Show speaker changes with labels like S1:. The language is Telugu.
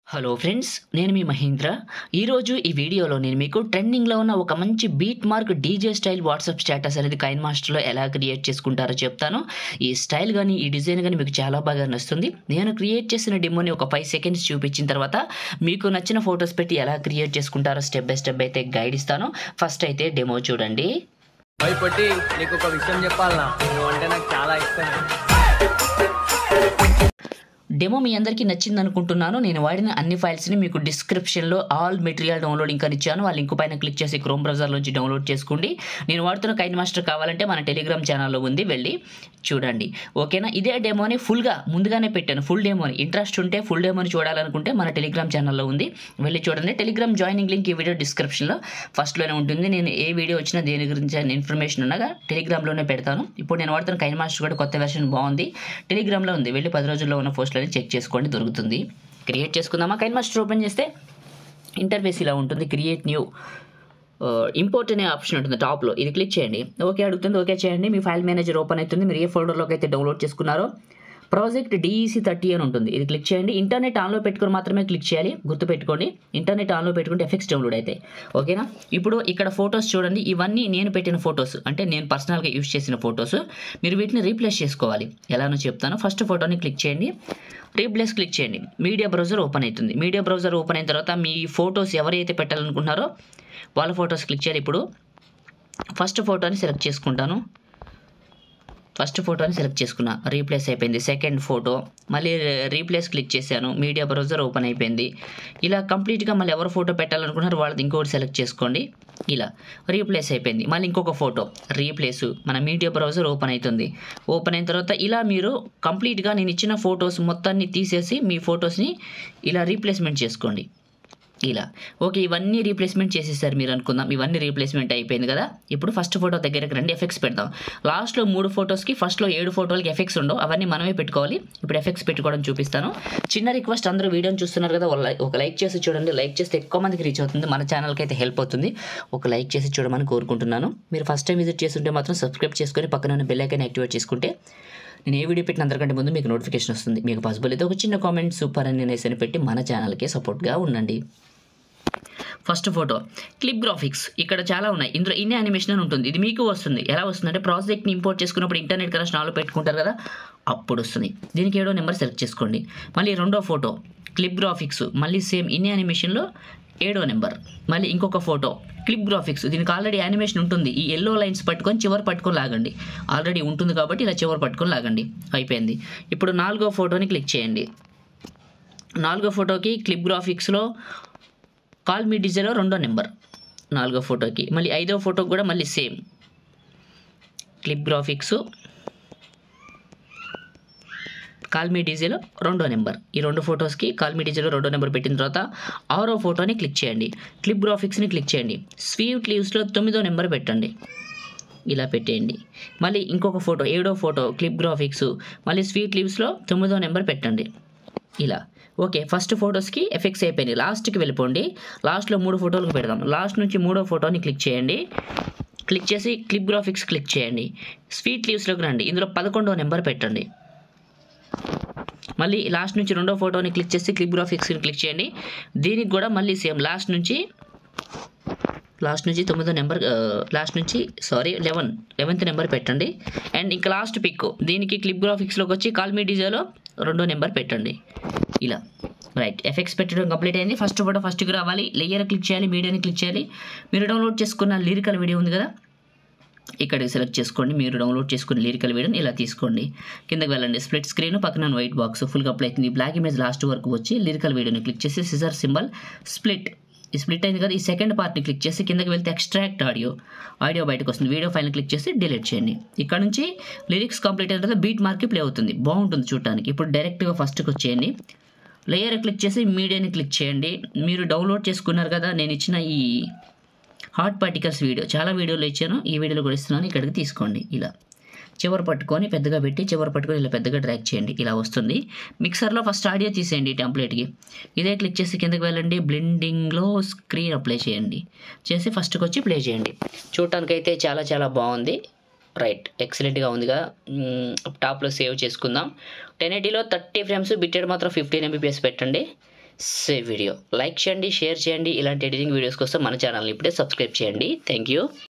S1: హలో ఫ్రెండ్స్ నేను మీ మహేంద్ర ఈరోజు ఈ వీడియోలో నేను మీకు ట్రెండింగ్లో ఉన్న ఒక మంచి beat mark DJ style WhatsApp status అనేది కైన్ మాస్టర్లో ఎలా క్రియేట్ చేసుకుంటారో చెప్తాను ఈ స్టైల్ కానీ ఈ డిజైన్ కానీ మీకు చాలా బాగా నచ్చుతుంది నేను క్రియేట్ చేసిన డెమోని ఒక ఫైవ్ సెకండ్స్ చూపించిన తర్వాత మీకు నచ్చిన ఫొటోస్ పెట్టి ఎలా క్రియేట్ చేసుకుంటారో స్టెప్ బై స్టెప్ అయితే గైడ్ ఇస్తాను ఫస్ట్ అయితే డెమో చూడండి
S2: భయపట్టి నీకు ఒక విషయం చెప్పాలనా నువ్వు అంటే నాకు చాలా ఇష్టం
S1: డెమో మీ అందరికీ నచ్చింది అనుకుంటున్నాను నేను వాడిన అన్ని ఫైల్స్ని మీకు డిస్క్రిప్షన్లో ఆల్ మెటీరియల్ డౌన్లోడ్ ఇంకా ఇచ్చాను ఆ లింక్ పైన క్లిక్ చేసి క్రోమ్ బ్రౌజర్ నుంచి డౌన్లోడ్ చేసుకోండి నేను వాడుతున్న కైన్ మాస్టర్ కావాలంటే మన టెలిగ్రామ్ ఛానల్లో ఉంది వెళ్ళి చూడండి ఓకేనా ఇదే డెమోని ఫుల్గా ముందుగానే పెట్టాను ఫుల్ డెమోని ఇంట్రెస్ట్ ఉంటే ఫుల్ డెమోని చూడాలనుకుంటే మన టెలిగ్రామ్ ఛానల్లో ఉంది వెళ్ళి చూడండి టెలిగ్రామ్ జాయినింగ్ లింక్ ఈ వీడియో డిస్క్రిప్షన్లో ఫస్ట్లోనే ఉంటుంది నేను ఏ వీడియో వచ్చినా దేని గురించి ఇన్ఫర్మేషన్ ఉన్నగా టెలిగ్రామ్లోనే పెడతాను ఇప్పుడు నేను వాడుతున్న కైన్ మాస్టర్ కూడా కొత్త వెర్షన్ బాగుంది టెలిగ్రామ్లో ఉంది వెళ్ళి పది రోజుల్లో ఉన్న పోస్టులని చెక్ చేసుకోండి దొరుకుతుంది క్రియేట్ చేసుకుందామా కైన్ మాస్టర్ ఓపెన్ చేస్తే ఇంటర్ఫేస్ ఇలా ఉంటుంది క్రియేట్ న్యూ ఇంపోర్ట్ అనే ఆప్షన్ ఉంటుంది టాప్లో ఇది క్లిక్ చేయండి ఓకే అడుగుతుంది ఓకే చేయండి మీ ఫైల్ మేనేజర్ ఓపెన్ అవుతుంది మీరు ఏ ఫోల్డర్లోకి అయితే డౌన్లోడ్ చేసుకున్నారో ప్రాజెక్ట్ డిఈసి థర్టీ అని ఉంటుంది ఇది క్లిక్ చేయండి ఇంటర్నెట్ ఆన్లో పెట్టుకొని మాత్రమే క్లిక్ చేయాలి గుర్తుపెట్టుకోండి ఇంటర్నెట్ ఆన్లో పెట్టుకుంటే ఎఫెక్ట్స్ డౌన్లోడ్ అవుతాయి ఓకేనా ఇప్పుడు ఇక్కడ ఫొటోస్ చూడండి ఇవన్నీ నేను పెట్టిన ఫొటోస్ అంటే నేను పర్సనల్గా యూస్ చేసిన ఫొటోస్ మీరు వీటిని రీప్లేస్ చేసుకోవాలి ఎలానో చెప్తాను ఫస్ట్ ఫోటోని క్లిక్ చేయండి రీప్లేస్ క్లిక్ చేయండి మీడియా బ్రౌజర్ ఓపెన్ అవుతుంది మీడియా బ్రౌజర్ ఓపెన్ అయిన తర్వాత మీ ఫొటోస్ ఎవరైతే పెట్టాలనుకుంటున్నారో వాళ్ళ ఫొటోస్ క్లిక్ చేయాలి ఇప్పుడు ఫస్ట్ ఫోటోని సెలెక్ట్ చేసుకుంటాను ఫస్ట్ ఫోటోని సెలెక్ట్ చేసుకున్నా రీప్లేస్ అయిపోయింది సెకండ్ ఫోటో మళ్ళీ రీప్లేస్ క్లిక్ చేశాను మీడియా బ్రౌజర్ ఓపెన్ అయిపోయింది ఇలా కంప్లీట్గా మళ్ళీ ఎవరు ఫోటో పెట్టాలనుకున్నారో వాళ్ళది ఇంకొకటి సెలెక్ట్ చేసుకోండి ఇలా రీప్లేస్ అయిపోయింది మళ్ళీ ఇంకొక ఫోటో రీప్లేస్ మన మీడియా బ్రౌజర్ ఓపెన్ అవుతుంది ఓపెన్ అయిన తర్వాత ఇలా మీరు కంప్లీట్గా నేను ఇచ్చిన ఫొటోస్ మొత్తాన్ని తీసేసి మీ ఫొటోస్ని ఇలా రీప్లేస్మెంట్ చేసుకోండి ఇలా ఓకే ఇవన్నీ రీప్లేస్మెంట్ చేసేసారు మీరు అనుకుందాం ఇవన్నీ రీప్లేస్మెంట్ అయిపోయింది కదా ఇప్పుడు ఫస్ట్ ఫోటో దగ్గరకు రండి ఎఫెక్ట్స్ పెడదాం లాస్ట్లో మూడు ఫొటోస్కి ఫస్ట్లో ఏడు ఫోటోలకి ఎఫెక్ట్స్ ఉండవు అవన్నీ మనమే పెట్టుకోవాలి ఇప్పుడు ఎఫెక్ట్స్ పెట్టుకోవడం చూపిస్తాను చిన్న రిక్వెస్ట్ అందరూ వీడియోని చూస్తున్నారు కదా వాళ్ళ- ఒక లైక్ చేసి చూడండి లైక్ చేస్తే ఎక్కువ మందికి రీచ్ అవుతుంది మన ఛానల్కి అయితే హెల్ప్ అవుతుంది ఒక లైక్ చేసి చూడమని కోరుకుంటున్నాను మీరు ఫస్ట్ టైం విజిట్ చేస్తుంటే మాత్రం సబ్స్క్రైబ్ చేసుకొని పక్కన ఉన్న బెల్ ఐకాన్ యాక్టివేట్ చేసుకుంటే నేను ఏ వీడియో పెట్టిన అందరికంటే ముందు మీకు నోటిఫికేషన్ వస్తుంది మీకు పాసిబుల్ అయితే ఒక చిన్న కామెంట్ సూపర్ అని నేను పెట్టి మన ఛానల్కి సపోర్ట్గా ఉండండి ఫస్ట్ ఫోటో క్లిప్ గ్రాఫిక్స్ ఇక్కడ చాలా ఉన్నాయి ఇందులో ఇన్ని యానిమేషన్ అని ఉంటుంది ఇది మీకు వస్తుంది ఎలా వస్తుంది అంటే ప్రాజెక్ట్ని ఇంపోర్ట్ చేసుకున్నప్పుడు ఇంటర్నెట్ కనెక్షన్ ఆన్లో పెట్టుకుంటారు కదా అప్పుడు వస్తుంది దీనికి ఏడో నెంబర్ సెలెక్ట్ చేసుకోండి మళ్ళీ రెండో ఫోటో క్లిప్ గ్రాఫిక్స్ మళ్ళీ సేమ్ ఇన్ని యానిమేషన్లో ఏడో నెంబర్ మళ్ళీ ఇంకొక ఫోటో క్లిప్ గ్రాఫిక్స్ దీనికి ఆల్రెడీ యానిమేషన్ ఉంటుంది ఈ ఎల్లో లైన్స్ పట్టుకొని చివరి పట్టుకొని లాగండి ఆల్రెడీ ఉంటుంది కాబట్టి ఇలా చివరి పట్టుకొని లాగండి అయిపోయింది ఇప్పుడు నాలుగో ఫోటోని క్లిక్ చేయండి నాలుగో ఫోటోకి క్లిప్ గ్రాఫిక్స్లో కాల్ మీ డిజైలో రెండో నెంబర్ నాలుగో ఫోటోకి మళ్ళీ ఐదో ఫోటోకి కూడా మళ్ళీ same clip graphics call me డీజేలో రెండో నెంబర్ ఈ రెండు ఫొటోస్కి కాల్ మీ డీజేలో రెండో నెంబర్ పెట్టిన తర్వాత ఆరో ఫోటోని క్లిక్ చేయండి క్లిప్ గ్రాఫిక్స్ని క్లిక్ చేయండి స్వీట్ లీవ్స్లో తొమ్మిదో నెంబర్ పెట్టండి ఇలా పెట్టేయండి మళ్ళీ ఇంకొక ఫోటో ఏడో ఫోటో క్లిప్ గ్రాఫిక్స్ మళ్ళీ స్వీట్ లీవ్స్లో తొమ్మిదో నెంబర్ పెట్టండి ఇలా ఓకే ఫస్ట్ ఫొటోస్కి ఎఫెక్ట్స్ అయిపోయినాయి లాస్ట్కి వెళ్ళిపోండి లాస్ట్లో మూడు ఫోటోలకు పెడదాం లాస్ట్ నుంచి మూడో ఫోటోని క్లిక్ చేయండి క్లిక్ చేసి క్లిప్ గ్రాఫిక్స్ క్లిక్ చేయండి స్వీట్ లీవ్స్లోకి రండి ఇందులో పదకొండో నెంబర్ పెట్టండి మళ్ళీ లాస్ట్ నుంచి రెండో ఫోటోని క్లిక్ చేసి క్లిప్ గ్రాఫిక్స్ని క్లిక్ చేయండి దీనికి కూడా మళ్ళీ సేమ్ లాస్ట్ నుంచి లాస్ట్ నుంచి తొమ్మిదో నెంబర్ లాస్ట్ నుంచి సారీ లెవెన్ లెవెన్త్ నెంబర్ పెట్టండి అండ్ ఇంకా లాస్ట్ పిక్ దీనికి క్లిప్ గ్రాఫిక్స్లోకి వచ్చి కాల్మీ డిజైలో రెండో నెంబర్ పెట్టండి ఇలా రైట్ ఎఫెక్ట్స్ పెట్టడం కంప్లీట్ అయింది ఫస్ట్ ఫోటో ఫస్ట్కి రావాలి లేయర్ క్లిక్ చేయాలి మీడియాని క్లిక్ చేయాలి మీరు డౌన్లోడ్ చేసుకున్న లిరికల్ వీడియో ఉంది కదా ఇక్కడికి సెలెక్ట్ చేసుకోండి మీరు డౌన్లోడ్ చేసుకున్న లిరికల్ వీడియోని ఇలా తీసుకోండి కిందకి వెళ్ళండి స్ప్లిట్ స్క్రీన్ పక్కన వైట్ బాక్స్ ఫుల్గా అప్లై అవుతుంది బ్లాక్ ఇమేజ్ లాస్ట్ వరకు వచ్చి లిరికల్ వీడియోని క్లిక్ చేసి సిజర్ సింబల్ స్ప్లిట్ ఈ స్ప్లిట్ అయింది కదా ఈ సెకండ్ పార్ట్ని క్లిక్ చేసి కిందకి వెళ్తే ఎక్స్ట్రాక్ట్ ఆడియో ఆడియో బయటకు వస్తుంది వీడియో ఫైల్ని క్లిక్ చేసి డిలీట్ చేయండి ఇక్కడ నుంచి లిరిక్స్ కంప్లీట్ అయిన తర్వాత బీట్ మార్కి ప్లే అవుతుంది బాగుంటుంది చూడటానికి ఇప్పుడు డైరెక్ట్గా ఫస్ట్కి వచ్చేయండి లేయర్ క్లిక్ చేసి మీడియాని క్లిక్ చేయండి మీరు డౌన్లోడ్ చేసుకున్నారు కదా నేను ఇచ్చిన ఈ హాట్ పార్టికల్స్ వీడియో చాలా వీడియోలు ఇచ్చాను ఈ వీడియోలో కూడా ఇస్తున్నాను ఇక్కడికి తీసుకోండి ఇలా చివరి పట్టుకొని పెద్దగా పెట్టి చివరి పట్టుకొని ఇలా పెద్దగా డ్రాగ్ చేయండి ఇలా వస్తుంది మిక్సర్లో ఫస్ట్ ఆడియో తీసేయండి ఈ టెంప్లెట్కి ఇదే క్లిక్ చేసి కిందకి వెళ్ళండి బ్లెండింగ్లో స్క్రీన్ అప్లై చేయండి చేసి ఫస్ట్కి వచ్చి ప్లే చేయండి చూడటానికైతే చాలా చాలా బాగుంది రైట్ ఎక్సలెంట్గా ఉందిగా టాప్లో సేవ్ చేసుకుందాం టెన్ ఎయిటీలో థర్టీ ఫ్రేమ్స్ బిట్టెడ్ మాత్రం ఫిఫ్టీన్ ఎంబీపీఎస్ పెట్టండి సేవ్ వీడియో లైక్ చేయండి షేర్ చేయండి ఇలాంటి ఎడిటింగ్ వీడియోస్ కోసం మన ఛానల్ని ఇప్పుడే సబ్స్క్రైబ్ చేయండి థ్యాంక్ యూ